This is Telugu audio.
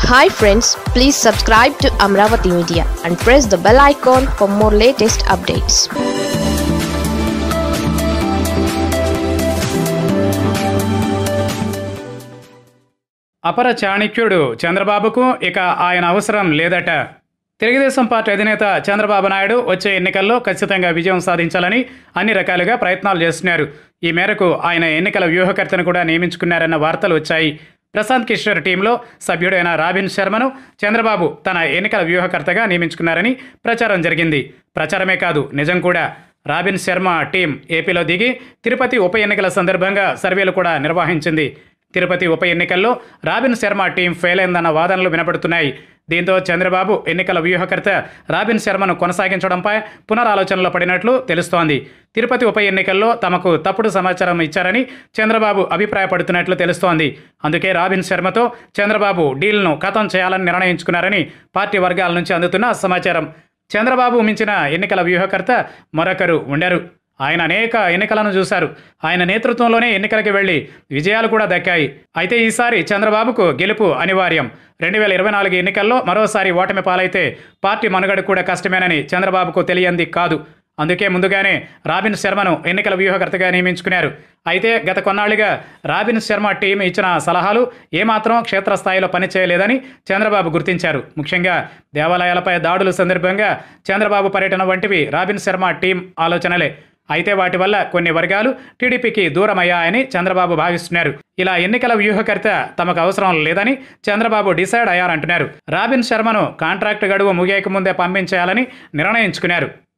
hi friends please subscribe to Amaravati media and press the bell icon for more latest updates అపర చాణక్యుడు చంద్రబాబుకు ఇక ఆయన అవసరం లేదట తెలుగుదేశం పార్టీ అధినేత చంద్రబాబు నాయుడు వచ్చే ఎన్నికల్లో ఖచ్చితంగా విజయం సాధించాలని అన్ని రకాలుగా ప్రయత్నాలు చేస్తున్నారు ఈ మేరకు ఆయన ఎన్నికల వ్యూహకర్తను కూడా నియమించుకున్నారన్న వార్తలు వచ్చాయి ప్రశాంత్ కిషోర్ టీంలో సభ్యుడైన రాబిన్ శర్మను చంద్రబాబు తన ఎన్నికల వ్యూహకర్తగా నియమించుకున్నారని ప్రచారం జరిగింది ప్రచారమే కాదు నిజం కూడా రాబిన్ శర్మ టీం ఏపీలో దిగి తిరుపతి ఉప ఎన్నికల సందర్భంగా సర్వేలు కూడా నిర్వహించింది తిరుపతి ఉప ఎన్నికల్లో రాబిన్ శర్మ టీం ఫెయిల్ అయిందన్న వాదనలు వినపడుతున్నాయి దీంతో చంద్రబాబు ఎన్నికల వ్యూహకర్త రాబిన్ శర్మను కొనసాగించడంపై పునరాలోచనలో పడినట్లు తెలుస్తోంది తిరుపతి ఉప ఎన్నికల్లో తమకు తప్పుడు సమాచారం ఇచ్చారని చంద్రబాబు అభిప్రాయపడుతున్నట్లు తెలుస్తోంది అందుకే రాబిన్ శర్మతో చంద్రబాబు డీల్ను ఖతం చేయాలని నిర్ణయించుకున్నారని పార్టీ వర్గాల నుంచి అందుతున్న సమాచారం చంద్రబాబు మించిన ఎన్నికల వ్యూహకర్త మరొకరు ఉండరు ఆయన అనేక ఎన్నికలను చూశారు ఆయన నేతృత్వంలోనే ఎన్నికలకు వెళ్లి విజయాలు కూడా దక్కాయి అయితే ఈసారి చంద్రబాబుకు గెలుపు అనివార్యం రెండు వేల ఇరవై నాలుగు ఎన్నికల్లో మరోసారి ఓటమి పాలైతే పార్టీ మనుగడ కూడా కష్టమేనని చంద్రబాబుకు తెలియంది కాదు అందుకే ముందుగానే రాబిన్ శర్మను ఎన్నికల వ్యూహకర్తగా నియమించుకున్నారు అయితే గత కొన్నాళ్లుగా రాబిన్ శర్మ టీం ఇచ్చిన సలహాలు ఏమాత్రం క్షేత్రస్థాయిలో పనిచేయలేదని చంద్రబాబు గుర్తించారు ముఖ్యంగా దేవాలయాలపై దాడుల సందర్భంగా చంద్రబాబు పర్యటన వంటివి రాబిన్ శర్మ టీం ఆలోచనలే అయితే వాటి వల్ల కొన్ని వర్గాలు టీడీపీకి దూరమయ్యాయని చంద్రబాబు భావిస్తున్నారు ఇలా ఎన్నికల వ్యూహకర్త తమకు అవసరం లేదని చంద్రబాబు డిసైడ్ అయ్యారంటున్నారు రాబిన్ శర్మను కాంట్రాక్ట్ గడువు ముగియక ముందే పంపించేయాలని నిర్ణయించుకున్నారు